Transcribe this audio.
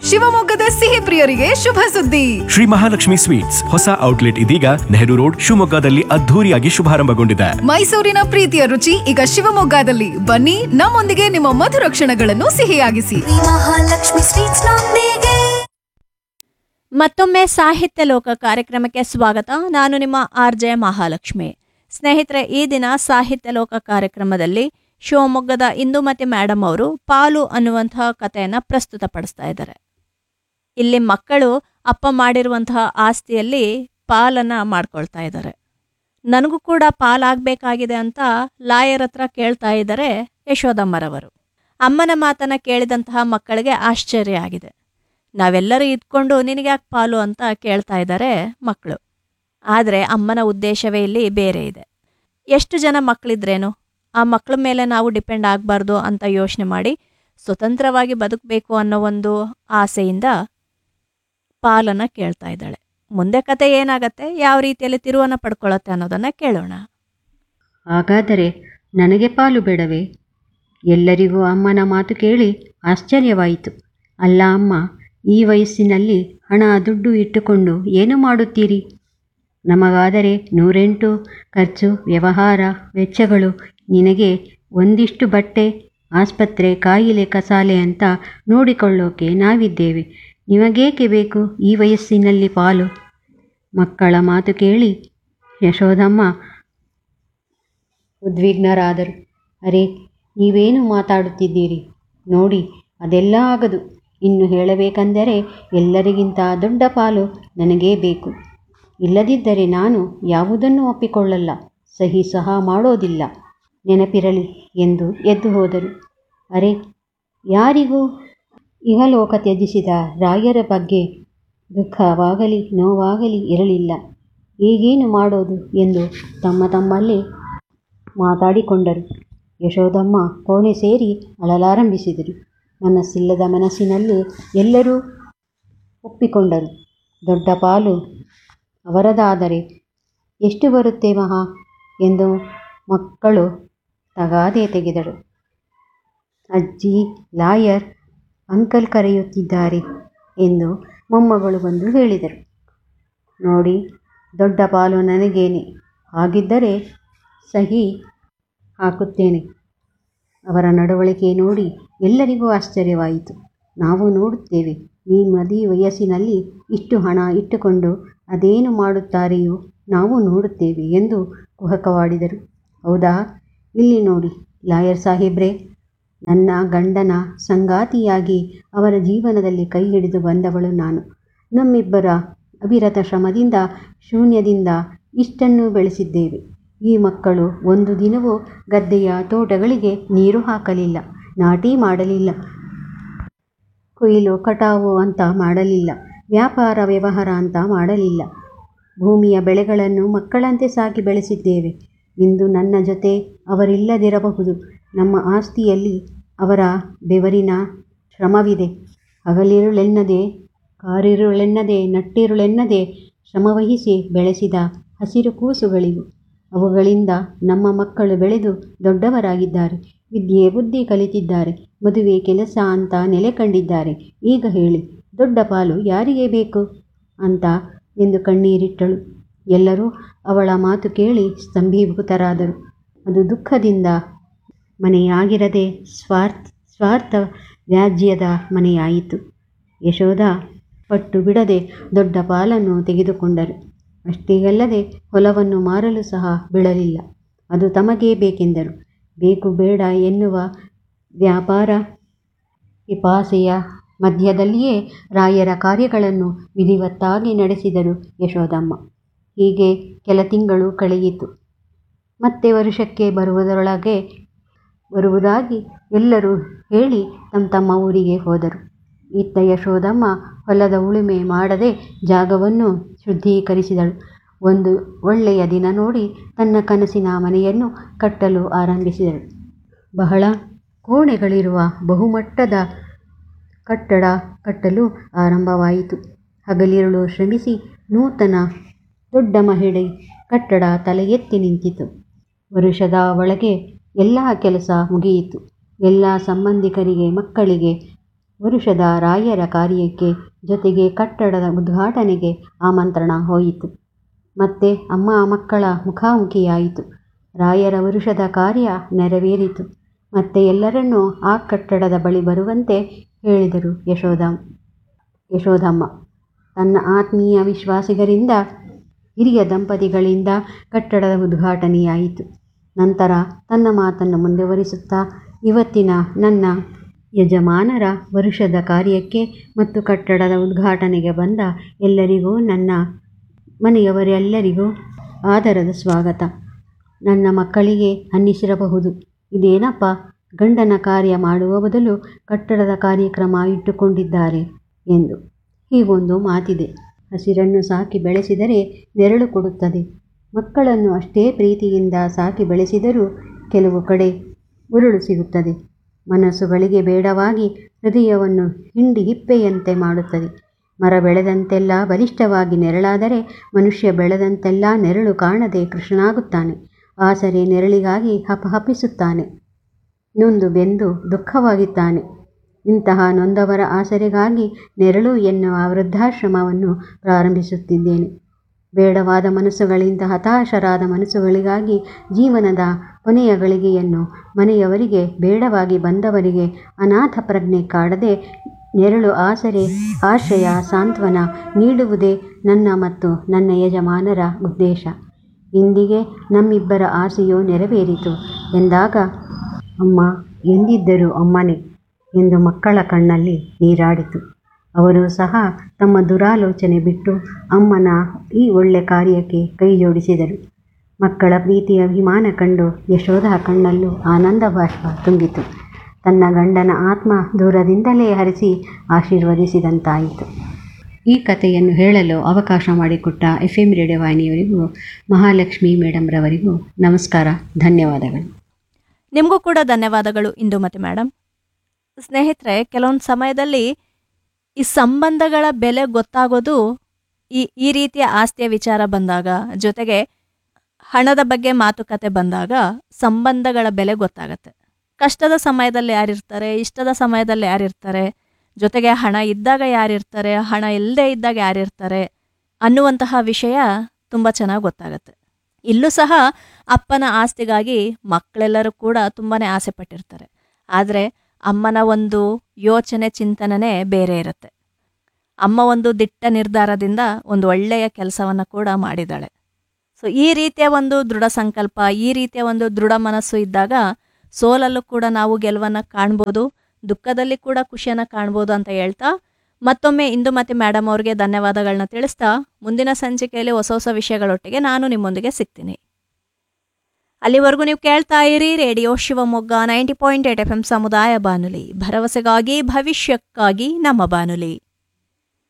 ಶಿವಮೊಗ್ಗದ ಸಿಹಿ ಪ್ರಿಯರಿಗೆ ಶುಭ ಸುದ್ದಿ ಶ್ರೀ ಮಹಾಲಕ್ಷ್ಮಿ ಸ್ವೀಟ್ಸ್ ಹೊಸ ಔಟ್ಲೆಟ್ ಇದೀಗ ನೆಹರು ರೋಡ್ ಶಿವಮೊಗ್ಗದಲ್ಲಿ ಅದ್ಧೂರಿಯಾಗಿ ಶುಭಾರಂಭಗೊಂಡಿದೆ ಮೈಸೂರಿನ ಪ್ರೀತಿಯ ರುಚಿ ಈಗ ಶಿವಮೊಗ್ಗದಲ್ಲಿ ಬನ್ನಿ ನಮ್ಮೊಂದಿಗೆ ನಿಮ್ಮ ಮಧುರ ಕ್ಷಣಗಳನ್ನು ಸಿಹಿಯಾಗಿಸಿ ಶ್ರೀ ಮಹಾಲಕ್ಷ್ಮಿ ಸ್ವೀಟ್ಸ್ ನೊಂದಿಗೆ ಮತ್ತೊಮ್ಮೆ ಸಾಹಿತ್ಯ ಲೋಕ ಕಾರ್ಯಕ್ರಮಕ್ಕೆ ಸ್ವಾಗತ ನಾನು ನಿಮ್ಮ ಆರ್ ಜೆ ಮಹಾಲಕ್ಷ್ಮಿ ಸ್ನೇಹಿತರೆ ಈ ದಿನ ಸಾಹಿತ್ಯ ಲೋಕ ಕಾರ್ಯಕ್ರಮದಲ್ಲಿ ಶಿವಮೊಗ್ಗದ ಇಂದುಮತಿ ಮೇಡಮ್ ಅವರು ಪಾಲು ಅನ್ನುವಂತಹ ಕಥೆಯನ್ನು ಪ್ರಸ್ತುತಪಡಿಸ್ತಾ ಇದ್ದಾರೆ ಇಲ್ಲಿ ಮಕ್ಕಳು ಅಪ್ಪ ಮಾಡಿರುವಂತಹ ಆಸ್ತಿಯಲ್ಲಿ ಪಾಲನ್ನು ಮಾಡ್ಕೊಳ್ತಾ ಇದ್ದಾರೆ ನನಗೂ ಕೂಡ ಪಾಲಾಗಬೇಕಾಗಿದೆ ಅಂತ ಲಾಯರ್ ಹತ್ರ ಕೇಳ್ತಾ ಇದ್ದಾರೆ ಯಶೋದಮ್ಮರವರು ಅಮ್ಮನ ಮಾತನ್ನು ಕೇಳಿದಂತಹ ಮಕ್ಕಳಿಗೆ ಆಶ್ಚರ್ಯ ಆಗಿದೆ ನಾವೆಲ್ಲರೂ ಇದ್ಕೊಂಡು ನಿನಗ್ಯಾಕೆ ಪಾಲು ಅಂತ ಕೇಳ್ತಾ ಇದ್ದಾರೆ ಮಕ್ಕಳು ಆದರೆ ಅಮ್ಮನ ಉದ್ದೇಶವೇ ಇಲ್ಲಿ ಬೇರೆ ಇದೆ ಎಷ್ಟು ಜನ ಮಕ್ಕಳಿದ್ರೇನು ಆ ಮಕ್ಕಳ ಮೇಲೆ ನಾವು ಡಿಪೆಂಡ್ ಆಗಬಾರ್ದು ಅಂತ ಯೋಚನೆ ಮಾಡಿ ಸ್ವತಂತ್ರವಾಗಿ ಬದುಕಬೇಕು ಅನ್ನೋ ಒಂದು ಆಸೆಯಿಂದ ಪಾಲನ್ನು ಕೇಳ್ತಾ ಇದ್ದಾಳೆ ಮುಂದೆ ಕತೆ ಏನಾಗತ್ತೆ ಯಾವ ರೀತಿಯಲ್ಲಿ ತಿರುವನ್ನು ಪಡ್ಕೊಳ್ಳುತ್ತೆ ಅನ್ನೋದನ್ನು ಕೇಳೋಣ ಹಾಗಾದರೆ ನನಗೆ ಪಾಲು ಬೇಡವೇ ಎಲ್ಲರಿಗೂ ಅಮ್ಮನ ಮಾತು ಕೇಳಿ ಆಶ್ಚರ್ಯವಾಯಿತು ಅಲ್ಲ ಅಮ್ಮ ಈ ವಯಸ್ಸಿನಲ್ಲಿ ಹಣ ದುಡ್ಡು ಇಟ್ಟುಕೊಂಡು ಏನು ಮಾಡುತ್ತೀರಿ ನಮಗಾದರೆ ನೂರೆಂಟು ಖರ್ಚು ವ್ಯವಹಾರ ವೆಚ್ಚಗಳು ನಿನಗೆ ಒಂದಿಷ್ಟು ಬಟ್ಟೆ ಆಸ್ಪತ್ರೆ ಕಾಯಿಲೆ ಕಸಾಲೆ ಅಂತ ನೋಡಿಕೊಳ್ಳೋಕೆ ನಾವಿದ್ದೇವೆ ನಿಮಗೇಕೆ ಬೇಕು ಈ ವಯಸ್ಸಿನಲ್ಲಿ ಪಾಲು ಮಕ್ಕಳ ಮಾತು ಕೇಳಿ ಯಶೋದಮ್ಮ ಉದ್ವಿಗ್ನರಾದರು ಅರೆ ನೀವೇನು ಮಾತಾಡುತ್ತಿದ್ದೀರಿ ನೋಡಿ ಅದೆಲ್ಲ ಆಗದು ಇನ್ನು ಹೇಳಬೇಕೆಂದರೆ ಎಲ್ಲರಿಗಿಂತ ದೊಡ್ಡ ಪಾಲು ನನಗೇ ಬೇಕು ಇಲ್ಲದಿದ್ದರೆ ನಾನು ಯಾವುದನ್ನು ಒಪ್ಪಿಕೊಳ್ಳಲ್ಲ ಸಹಿ ಸಹ ಮಾಡೋದಿಲ್ಲ ನೆನಪಿರಲಿ ಎಂದು ಎದ್ದು ಹೋದರು ಅರೆ ಯಾರಿಗೂ ಇಹಲೋಕ ತ್ಯಜಿಸಿದ ರಾಯರ ಬಗ್ಗೆ ದುಃಖವಾಗಲಿ ನೋವಾಗಲಿ ಇರಲಿಲ್ಲ ಈಗೇನು ಮಾಡೋದು ಎಂದು ತಮ್ಮ ತಮ್ಮಲ್ಲಿ ಮಾತಾಡಿಕೊಂಡರು ಯಶೋದಮ್ಮ ಕೋಣೆ ಸೇರಿ ಅಳಲಾರಂಭಿಸಿದರು ಮನಸ್ಸಿಲ್ಲದ ಮನಸ್ಸಿನಲ್ಲಿ ಎಲ್ಲರೂ ಒಪ್ಪಿಕೊಂಡರು ದೊಡ್ಡ ಪಾಲು ಅವರದಾದರೆ ಎಷ್ಟು ಬರುತ್ತೆ ಮಹಾ ಎಂದು ಮಕ್ಕಳು ತಗಾದೆ ತೆಗೆದರು ಅಜ್ಜಿ ಲಾಯರ್ ಅಂಕಲ್ ಕರೆಯುತ್ತಿದ್ದಾರೆ ಎಂದು ಮೊಮ್ಮಗಳು ಬಂದು ಹೇಳಿದರು ನೋಡಿ ದೊಡ್ಡ ಪಾಲು ನನಗೇನೆ ಹಾಗಿದ್ದರೆ ಸಹಿ ಹಾಕುತ್ತೇನೆ ಅವರ ನಡವಳಿಕೆ ನೋಡಿ ಎಲ್ಲರಿಗೂ ಆಶ್ಚರ್ಯವಾಯಿತು ನಾವು ನೋಡುತ್ತೇವೆ ಈ ಮದಿ ವಯಸ್ಸಿನಲ್ಲಿ ಇಷ್ಟು ಹಣ ಇಟ್ಟುಕೊಂಡು ಅದೇನು ಮಾಡುತ್ತಾರೆಯೋ ನಾವು ನೋಡುತ್ತೇವೆ ಎಂದು ಕುಹಕವಾಡಿದರು ಹೌದಾ ಇಲ್ಲಿ ನೋಡಿ ಲಾಯರ್ ಸಾಹೇಬ್ರೆ ನನ್ನ ಗಂಡನ ಸಂಗಾತಿಯಾಗಿ ಅವರ ಜೀವನದಲ್ಲಿ ಕೈ ಹಿಡಿದು ಬಂದವಳು ನಾನು ನಮ್ಮಿಬ್ಬರ ಅವಿರತ ಶ್ರಮದಿಂದ ಶೂನ್ಯದಿಂದ ಇಷ್ಟನ್ನು ಬೆಳೆಸಿದ್ದೇವೆ ಈ ಮಕ್ಕಳು ಒಂದು ದಿನವೂ ಗದ್ದೆಯ ತೋಟಗಳಿಗೆ ನೀರು ಹಾಕಲಿಲ್ಲ ನಾಟಿ ಮಾಡಲಿಲ್ಲ ಕೊಯ್ಲು ಕಟಾವು ಅಂತ ಮಾಡಲಿಲ್ಲ ವ್ಯಾಪಾರ ವ್ಯವಹಾರ ಅಂತ ಮಾಡಲಿಲ್ಲ ಭೂಮಿಯ ಬೆಳೆಗಳನ್ನು ಮಕ್ಕಳಂತೆ ಸಾಕಿ ಬೆಳೆಸಿದ್ದೇವೆ ಇಂದು ನನ್ನ ಜೊತೆ ಅವರಿಲ್ಲದಿರಬಹುದು ನಮ್ಮ ಆಸ್ತಿಯಲ್ಲಿ ಅವರ ಬೆವರಿನ ಶ್ರಮವಿದೆ ಹಗಲಿರುಳೆನ್ನದೆ ಕಾರಿರುಳೆನ್ನದೆ ನಟ್ಟಿರುಳೆನ್ನದೆ ಶ್ರಮವಹಿಸಿ ಬೆಳೆಸಿದ ಹಸಿರು ಕೂಸುಗಳಿವು ಅವುಗಳಿಂದ ನಮ್ಮ ಮಕ್ಕಳು ಬೆಳೆದು ದೊಡ್ಡವರಾಗಿದ್ದಾರೆ ವಿದ್ಯೆ ಬುದ್ಧಿ ಕಲಿತಿದ್ದಾರೆ ಮದುವೆ ಕೆಲಸ ಅಂತ ನೆಲೆ ಕಂಡಿದ್ದಾರೆ ಈಗ ಹೇಳಿ ದೊಡ್ಡ ಪಾಲು ಯಾರಿಗೆ ಬೇಕು ಅಂತ ಎಂದು ಕಣ್ಣೀರಿಟ್ಟಳು ಎಲ್ಲರೂ ಅವಳ ಮಾತು ಕೇಳಿ ಸ್ತಂಭೀಭೂತರಾದರು ಅದು ದುಃಖದಿಂದ ಮನೆಯಾಗಿರದೆ ಸ್ವಾರ್ಥ ಸ್ವಾರ್ಥ ವ್ಯಾಜ್ಯದ ಮನೆಯಾಯಿತು ಯಶೋಧ ಪಟ್ಟು ಬಿಡದೆ ದೊಡ್ಡ ಪಾಲನ್ನು ತೆಗೆದುಕೊಂಡರು ಅಷ್ಟೇ ಅಲ್ಲದೆ ಹೊಲವನ್ನು ಮಾರಲು ಸಹ ಬಿಡಲಿಲ್ಲ ಅದು ತಮಗೇ ಬೇಕೆಂದರು ಬೇಕು ಬೇಡ ಎನ್ನುವ ವ್ಯಾಪಾರ ಪಿಪಾಸೆಯ ಮಧ್ಯದಲ್ಲಿಯೇ ರಾಯರ ಕಾರ್ಯಗಳನ್ನು ವಿಧಿವತ್ತಾಗಿ ನಡೆಸಿದರು ಯಶೋದಮ್ಮ ಹೀಗೆ ಕೆಲ ತಿಂಗಳು ಕಳೆಯಿತು ಮತ್ತೆ ವರುಷಕ್ಕೆ ಬರುವುದರೊಳಗೆ ಬರುವುದಾಗಿ ಎಲ್ಲರೂ ಹೇಳಿ ತಮ್ಮ ತಮ್ಮ ಊರಿಗೆ ಹೋದರು ಇತ್ತ ಯಶೋದಮ್ಮ ಹೊಲದ ಉಳುಮೆ ಮಾಡದೆ ಜಾಗವನ್ನು ಶುದ್ಧೀಕರಿಸಿದಳು ಒಂದು ಒಳ್ಳೆಯ ದಿನ ನೋಡಿ ತನ್ನ ಕನಸಿನ ಮನೆಯನ್ನು ಕಟ್ಟಲು ಆರಂಭಿಸಿದಳು ಬಹಳ ಕೋಣೆಗಳಿರುವ ಬಹುಮಟ್ಟದ ಕಟ್ಟಡ ಕಟ್ಟಲು ಆರಂಭವಾಯಿತು ಹಗಲಿರುಳು ಶ್ರಮಿಸಿ ನೂತನ ದೊಡ್ಡ ಮಹಿಳೆ ಕಟ್ಟಡ ತಲೆ ಎತ್ತಿ ನಿಂತಿತು ವರುಷದ ಒಳಗೆ ಎಲ್ಲ ಕೆಲಸ ಮುಗಿಯಿತು ಎಲ್ಲ ಸಂಬಂಧಿಕರಿಗೆ ಮಕ್ಕಳಿಗೆ ವರುಷದ ರಾಯರ ಕಾರ್ಯಕ್ಕೆ ಜೊತೆಗೆ ಕಟ್ಟಡದ ಉದ್ಘಾಟನೆಗೆ ಆಮಂತ್ರಣ ಹೋಯಿತು ಮತ್ತೆ ಅಮ್ಮ ಮಕ್ಕಳ ಮುಖಾಮುಖಿಯಾಯಿತು ರಾಯರ ವರುಷದ ಕಾರ್ಯ ನೆರವೇರಿತು ಮತ್ತೆ ಎಲ್ಲರನ್ನೂ ಆ ಕಟ್ಟಡದ ಬಳಿ ಬರುವಂತೆ ಹೇಳಿದರು ಯಶೋಧ ಯಶೋಧಮ್ಮ ತನ್ನ ಆತ್ಮೀಯ ವಿಶ್ವಾಸಿಗರಿಂದ ಹಿರಿಯ ದಂಪತಿಗಳಿಂದ ಕಟ್ಟಡದ ಉದ್ಘಾಟನೆಯಾಯಿತು ನಂತರ ತನ್ನ ಮಾತನ್ನು ಮುಂದುವರಿಸುತ್ತಾ ಇವತ್ತಿನ ನನ್ನ ಯಜಮಾನರ ವರುಷದ ಕಾರ್ಯಕ್ಕೆ ಮತ್ತು ಕಟ್ಟಡದ ಉದ್ಘಾಟನೆಗೆ ಬಂದ ಎಲ್ಲರಿಗೂ ನನ್ನ ಮನೆಯವರೆಲ್ಲರಿಗೂ ಆದರದ ಸ್ವಾಗತ ನನ್ನ ಮಕ್ಕಳಿಗೆ ಅನ್ನಿಸಿರಬಹುದು ಇದೇನಪ್ಪ ಗಂಡನ ಕಾರ್ಯ ಮಾಡುವ ಬದಲು ಕಟ್ಟಡದ ಕಾರ್ಯಕ್ರಮ ಇಟ್ಟುಕೊಂಡಿದ್ದಾರೆ ಎಂದು ಹೀಗೊಂದು ಮಾತಿದೆ ಹಸಿರನ್ನು ಸಾಕಿ ಬೆಳೆಸಿದರೆ ನೆರಳು ಕೊಡುತ್ತದೆ ಮಕ್ಕಳನ್ನು ಅಷ್ಟೇ ಪ್ರೀತಿಯಿಂದ ಸಾಕಿ ಬೆಳೆಸಿದರೂ ಕೆಲವು ಕಡೆ ಉರುಳು ಸಿಗುತ್ತದೆ ಮನಸ್ಸುಗಳಿಗೆ ಬೇಡವಾಗಿ ಹೃದಯವನ್ನು ಹಿಂಡಿ ಹಿಪ್ಪೆಯಂತೆ ಮಾಡುತ್ತದೆ ಮರ ಬೆಳೆದಂತೆಲ್ಲ ಬಲಿಷ್ಠವಾಗಿ ನೆರಳಾದರೆ ಮನುಷ್ಯ ಬೆಳೆದಂತೆಲ್ಲ ನೆರಳು ಕಾಣದೆ ಕೃಷ್ಣನಾಗುತ್ತಾನೆ ಆಸರೆ ನೆರಳಿಗಾಗಿ ಹಪಹಪಿಸುತ್ತಾನೆ ನೊಂದು ಬೆಂದು ದುಃಖವಾಗಿದ್ದಾನೆ ಇಂತಹ ನೊಂದವರ ಆಸರೆಗಾಗಿ ನೆರಳು ಎನ್ನುವ ವೃದ್ಧಾಶ್ರಮವನ್ನು ಪ್ರಾರಂಭಿಸುತ್ತಿದ್ದೇನೆ ಬೇಡವಾದ ಮನಸ್ಸುಗಳಿಂದ ಹತಾಶರಾದ ಮನಸ್ಸುಗಳಿಗಾಗಿ ಜೀವನದ ಕೊನೆಯ ಗಳಿಗೆಯನ್ನು ಮನೆಯವರಿಗೆ ಬೇಡವಾಗಿ ಬಂದವರಿಗೆ ಅನಾಥ ಪ್ರಜ್ಞೆ ಕಾಡದೆ ನೆರಳು ಆಸರೆ ಆಶ್ರಯ ಸಾಂತ್ವನ ನೀಡುವುದೇ ನನ್ನ ಮತ್ತು ನನ್ನ ಯಜಮಾನರ ಉದ್ದೇಶ ಇಂದಿಗೆ ನಮ್ಮಿಬ್ಬರ ಆಸೆಯು ನೆರವೇರಿತು ಎಂದಾಗ ಅಮ್ಮ ಎಂದಿದ್ದರು ಅಮ್ಮನೇ ಎಂದು ಮಕ್ಕಳ ಕಣ್ಣಲ್ಲಿ ನೀರಾಡಿತು ಅವರು ಸಹ ತಮ್ಮ ದುರಾಲೋಚನೆ ಬಿಟ್ಟು ಅಮ್ಮನ ಈ ಒಳ್ಳೆ ಕಾರ್ಯಕ್ಕೆ ಕೈ ಜೋಡಿಸಿದರು ಮಕ್ಕಳ ಪ್ರೀತಿಯ ಅಭಿಮಾನ ಕಂಡು ಯಶೋಧ ಕಣ್ಣಲ್ಲೂ ಆನಂದ ಬಾಷ್ಪ ತುಂಬಿತು ತನ್ನ ಗಂಡನ ಆತ್ಮ ದೂರದಿಂದಲೇ ಹರಿಸಿ ಆಶೀರ್ವದಿಸಿದಂತಾಯಿತು ಈ ಕಥೆಯನ್ನು ಹೇಳಲು ಅವಕಾಶ ಮಾಡಿಕೊಟ್ಟ ಎಫ್ ಎಂ ರೇಡಿಯೋ ವಾಹಿನಿಯವರಿಗೂ ಮಹಾಲಕ್ಷ್ಮಿ ಮೇಡಮ್ ರವರಿಗೂ ನಮಸ್ಕಾರ ಧನ್ಯವಾದಗಳು ನಿಮಗೂ ಕೂಡ ಧನ್ಯವಾದಗಳು ಇಂದು ಮತ್ತೆ ಮೇಡಮ್ ಸ್ನೇಹಿತರೆ ಕೆಲವೊಂದು ಸಮಯದಲ್ಲಿ ಈ ಸಂಬಂಧಗಳ ಬೆಲೆ ಗೊತ್ತಾಗೋದು ಈ ಈ ರೀತಿಯ ಆಸ್ತಿಯ ವಿಚಾರ ಬಂದಾಗ ಜೊತೆಗೆ ಹಣದ ಬಗ್ಗೆ ಮಾತುಕತೆ ಬಂದಾಗ ಸಂಬಂಧಗಳ ಬೆಲೆ ಗೊತ್ತಾಗತ್ತೆ ಕಷ್ಟದ ಸಮಯದಲ್ಲಿ ಯಾರಿರ್ತಾರೆ ಇಷ್ಟದ ಸಮಯದಲ್ಲಿ ಯಾರಿರ್ತಾರೆ ಜೊತೆಗೆ ಹಣ ಇದ್ದಾಗ ಯಾರಿರ್ತಾರೆ ಹಣ ಇಲ್ಲದೆ ಇದ್ದಾಗ ಯಾರಿರ್ತಾರೆ ಅನ್ನುವಂತಹ ವಿಷಯ ತುಂಬ ಚೆನ್ನಾಗಿ ಗೊತ್ತಾಗತ್ತೆ ಇಲ್ಲೂ ಸಹ ಅಪ್ಪನ ಆಸ್ತಿಗಾಗಿ ಮಕ್ಕಳೆಲ್ಲರೂ ಕೂಡ ತುಂಬಾ ಆಸೆ ಪಟ್ಟಿರ್ತಾರೆ ಆದರೆ ಅಮ್ಮನ ಒಂದು ಯೋಚನೆ ಚಿಂತನೆ ಬೇರೆ ಇರುತ್ತೆ ಅಮ್ಮ ಒಂದು ದಿಟ್ಟ ನಿರ್ಧಾರದಿಂದ ಒಂದು ಒಳ್ಳೆಯ ಕೆಲಸವನ್ನು ಕೂಡ ಮಾಡಿದ್ದಾಳೆ ಸೊ ಈ ರೀತಿಯ ಒಂದು ದೃಢ ಸಂಕಲ್ಪ ಈ ರೀತಿಯ ಒಂದು ದೃಢ ಮನಸ್ಸು ಇದ್ದಾಗ ಸೋಲಲ್ಲೂ ಕೂಡ ನಾವು ಗೆಲುವನ್ನು ಕಾಣ್ಬೋದು ದುಃಖದಲ್ಲಿ ಕೂಡ ಖುಷಿಯನ್ನು ಕಾಣ್ಬೋದು ಅಂತ ಹೇಳ್ತಾ ಮತ್ತೊಮ್ಮೆ ಇಂದು ಮತ್ತೆ ಮೇಡಮ್ ಅವ್ರಿಗೆ ಧನ್ಯವಾದಗಳನ್ನ ತಿಳಿಸ್ತಾ ಮುಂದಿನ ಸಂಚಿಕೆಯಲ್ಲಿ ಹೊಸ ಹೊಸ ವಿಷಯಗಳೊಟ್ಟಿಗೆ ನಾನು ನಿಮ್ಮೊಂದಿಗೆ ಸಿಗ್ತೀನಿ ಅಲ್ಲಿವರೆಗೂ ನೀವು ಕೇಳ್ತಾ ಇರಿ radio Shivamogga ninety point eight F M ಸಮುದಾಯ ಬಾನುಲಿ ಭರವಸೆಗಾಗಿ ಭವಿಷ್ಯಕ್ಕಾಗಿ ನಮ್ಮ ಬಾನುಲಿ